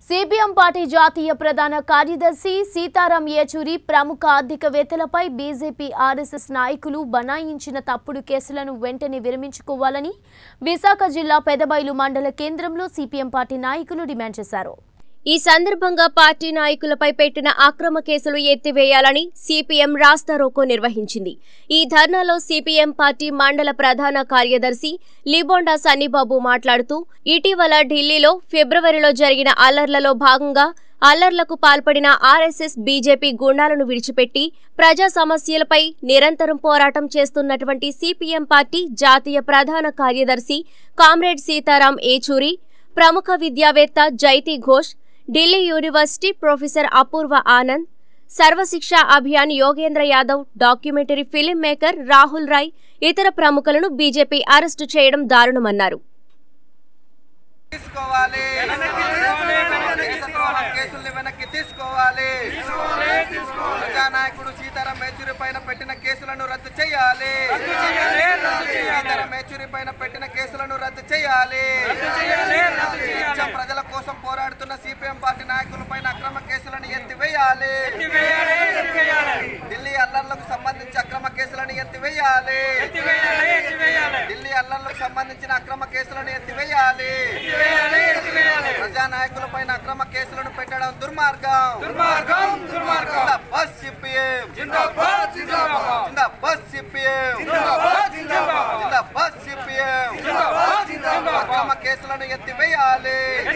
CPM party జాతీయ ప్రధాన కార్యదర్శి సీతారాం యేచూరి ప్రముఖ ఆర్థికవేత్తలపై బీజేపీ ఆర్ఎస్ఎస్ నాయకులు బనాయించిన తప్పుడు కేసులను వెంటనే విరమించుకోవాలని విశాఖ జిల్లా పెదబైలు మండల కేంద్రంలో సిపిఎం పార్టీ నాయకులు డిమాండ్ చేశారు ఈ సందర్భంగా పార్టీ నాయకులపై పెట్టిన అక్రమ కేసులు ఎత్తివేయాలని సిపిఎం రాస్తా రోకో నిర్వహించింది ఈ ధర్నాలో సిపిఎం పార్టీ మండల ప్రధాన కార్యదర్శి లిబోండా సన్నిబాబు మాట్లాడుతూ ఇటీవల ఢిల్లీలో ఫిబ్రవరిలో జరిగిన అల్లర్లలో భాగంగా అల్లర్లకు పాల్పడిన ఆర్ఎస్ఎస్ బీజేపీ గుండాలను విడిచిపెట్టి ప్రజా సమస్యలపై నిరంతరం పోరాటం చేస్తున్నటువంటి సిపిఎం పార్టీ జాతీయ ప్రధాన కార్యదర్శి కామ్రేడ్ సీతారాం ఏచూరి ప్రముఖ విద్యావేత్త Jayati Ghosh Delhi university professor Apoorva Anand Sarva Shiksha Abhiyan Yogendra Yadav documentary film maker Rahul Roy ఇతర ప్రముఖులను బీజేపీ అరెస్టు చేయడం దారుణమన్నారు తీసుకోవాలి దేశద్రోహ కేసుల్ని వెనక్కి తీసుకోవాలి ప్రజానాయకుడు సీతారాం యేచూరి పైన పెట్టిన కేసులను రద్దు చేయాలి సీతారాం యేచూరి పైన పెట్టిన కేసులను రద్దు చేయాలి నిత్యం ప్రజల కోసం పోరాడుతున్న సిపిఎం పార్టీ నాయకుల పైన అక్రమ కేసులను ఎత్తివేయాలి ఢిల్లీ అల్లర్లకు సంబంధించి అక్రమ కేసులను ఎత్తివేయాలి ఢిల్లీ అల్లర్లకు సంబంధించిన అక్రమ కేసులను ఎత్తివేయాలి ప్రజా నాయకుల పైన అక్రమ కేసులను పెట్టడం దుర్మార్గం దుర్మార్గం దుర్మార్గం బస్ సిపిఎం జిందాబాద్ జిందాబాద్ జిందాబాద్ సిపిఎం జిందాబాద్ జిందాబాద్ జిందాబాద్ సిపిఎం జిందాబాద్ జిందాబాద్ అక్రమ కేసులను ఎత్తివేయాలి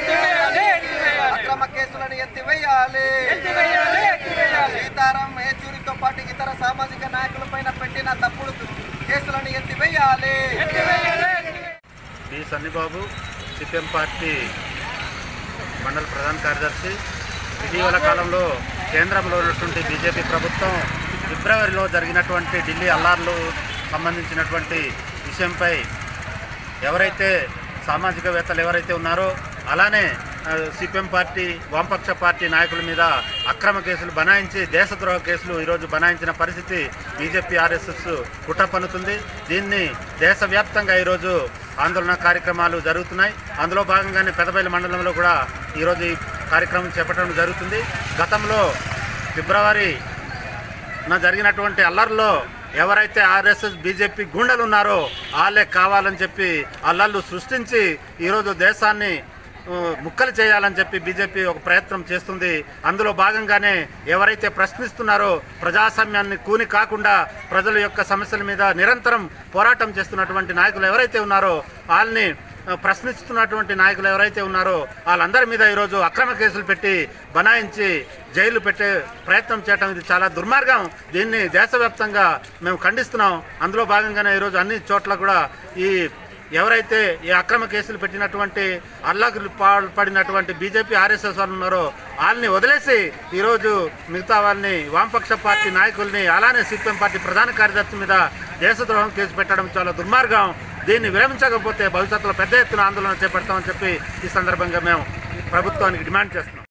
అక్రమ కేసులను ఎత్తివేయాలి సీతారాం యేచూరితో పాటు ఇతర సామాజిక నాయకుల పైన పెట్టిన తప్పుడు కేసులను ఎత్తివేయాలి బి సన్నిబాబు సిపిఎం పార్టీ మండల ప్రధాన కార్యదర్శి ఇటీవల కాలంలో కేంద్రంలో ఉన్నటువంటి బీజేపీ ప్రభుత్వం ఫిబ్రవరిలో జరిగినటువంటి ఢిల్లీ అల్లార్లు సంబంధించినటువంటి విషయంపై ఎవరైతే సామాజికవేత్తలు ఎవరైతే ఉన్నారో అలానే సిపిఎం పార్టీ వామపక్ష పార్టీ నాయకుల మీద అక్రమ కేసులు బనాయించి దేశద్రోహ కేసులు ఈరోజు బనాయించిన పరిస్థితి బీజేపీ ఆర్ఎస్ఎస్ కుట్ర పన్నుతుంది దీన్ని దేశవ్యాప్తంగా ఈరోజు ఆందోళన కార్యక్రమాలు జరుగుతున్నాయి అందులో భాగంగానే పెదబైలు మండలంలో కూడా ఈరోజు ఈ కార్యక్రమం చేపట్టడం జరుగుతుంది గతంలో ఫిబ్రవరి నా జరిగినటువంటి అల్లర్లో ఎవరైతే ఆర్ఎస్ఎస్ బీజేపీ గుండెలు ఉన్నారో వాళ్ళే కావాలని చెప్పి అల్లర్లు సృష్టించి ఈరోజు దేశాన్ని ఆ, ముక్కలు చేయాలని చెప్పి బీజేపీ ఒక ప్రయత్నం చేస్తుంది అందులో భాగంగానే ఎవరైతే ప్రశ్నిస్తున్నారో ప్రజాస్వామ్యాన్ని కూని కాకుండా ప్రజల యొక్క సమస్యల మీద నిరంతరం పోరాటం చేస్తున్నటువంటి నాయకులు ఎవరైతే ఉన్నారో వాళ్ళని ఆ, ప్రశ్నిస్తున్నటువంటి నాయకులు ఎవరైతే ఉన్నారో వాళ్ళందరి మీద ఈరోజు అక్రమ కేసులు పెట్టి బనాయించి జైలు పెట్టే ప్రయత్నం చేయడం ఇది చాలా దుర్మార్గం దీన్ని దేశవ్యాప్తంగా మేము ఖండిస్తున్నాం అందులో భాగంగానే ఈరోజు అన్ని చోట్ల కూడా ఈ ఎవరైతే ఈ అక్రమ కేసులు పెట్టినటువంటి అల్లాకు పాల్పడినటువంటి బీజేపీ ఆర్ఎస్ఎస్ వాళ్ళు ఉన్నారో వాళ్ళని వదిలేసి ఈరోజు మిగతా వాళ్ళని వామపక్ష పార్టీ నాయకుల్ని అలానే సిపిఎం పార్టీ ప్రధాన కార్యదర్శి మీద దేశద్రోహం కేసు పెట్టడం చాలా దుర్మార్గం దీన్ని విరమించకపోతే భవిష్యత్తులో పెద్ద ఎత్తున ఆందోళన చేపడతామని చెప్పి ఈ సందర్భంగా మేము ప్రభుత్వానికి డిమాండ్ చేస్తున్నాం